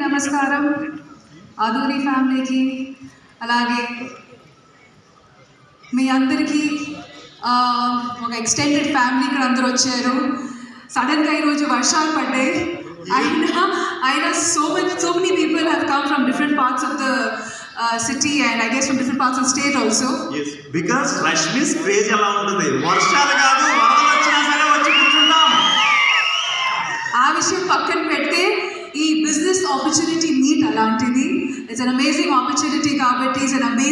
నమస్కారం ఆదూరి ఫ్యామిలీకి అలాగే మీ అందరికీ ఆ, ఒక ఎక్స్టెండెడ్ ఫ్యామిలీ ఇక్కడ అందరూ వచ్చారు సడన్గా ఈరోజు వర్షాలు పడ్డాయి అయినా అయినా so much so many people have come from different parts of the city and I guess from different parts of state also because Rashmi's craze ఎలా ఉంటుంది వర్షాలు కాదు వరదలు వచ్చినా సరే వచ్చి కూర్చుంటాం ఆ విషయం పక్కన పెడితే ఈ బిజినెస్ ఆపర్చునిటీ మీట్ అలాంటిది ఇట్స్ అన్ అమేజింగ్ ఆపర్చునిటీ కాబట్టి ఇట్స్ అన్ అమేజింగ్